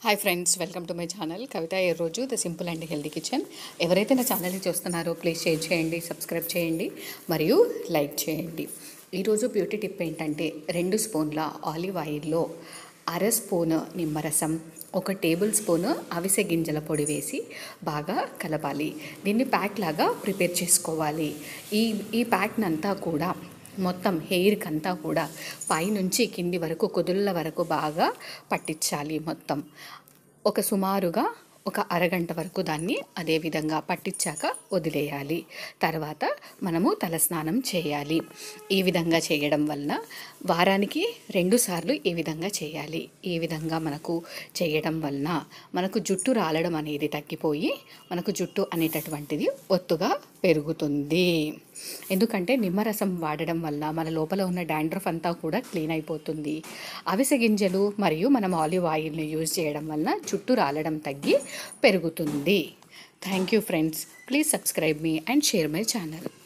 hi friends welcome to my channel Kavitha ఏ రోజు the simple and healthy kitchen ఎవరైతే నా ఛానల్ని చూస్తున్నారో ప్లీజ్ షేర్ చేయండి సబ్స్క్రైబ్ చేయండి మరియు లైక్ చేయండి ఈరోజు బ్యూటీ టిప్ ఏంటంటే రెండు స్పూన్ల ఆలివ్ ఆయిల్లో అర స్పూన్ నిమ్మరసం ఒక టేబుల్ స్పూన్ అవిసె గింజల పొడి వేసి బాగా కలపాలి దీన్ని ప్యాక్ లాగా ప్రిపేర్ చేసుకోవాలి ఈ ఈ ప్యాక్నంతా కూడా మొత్తం హెయిర్కి అంతా కూడా పైనుంచి కింది వరకు కుదుళ్ళ వరకు బాగా పట్టించాలి మొత్తం ఒక సుమారుగా ఒక అరగంట వరకు దాన్ని అదే విధంగా పట్టించాక వదిలేయాలి తర్వాత మనము తలస్నానం చేయాలి ఈ విధంగా చేయడం వలన వారానికి రెండు సార్లు ఈ విధంగా చేయాలి ఈ విధంగా మనకు చేయడం వలన మనకు జుట్టు రాలడం అనేది తగ్గిపోయి మనకు జుట్టు అనేటటువంటిది ఒత్తుగా పెరుగుతుంది ఎందుకంటే నిమ్మరసం వాడడం వల్ల మన లోపల ఉన్న డాండ్రఫ్ అంతా కూడా క్లీన్ అయిపోతుంది అవిసె గింజలు మరియు మనం ఆలివ్ ఆయిల్ని యూజ్ చేయడం వలన జుట్టు రాలడం తగ్గి పెరుగుతుంది thank you friends please subscribe me and share my channel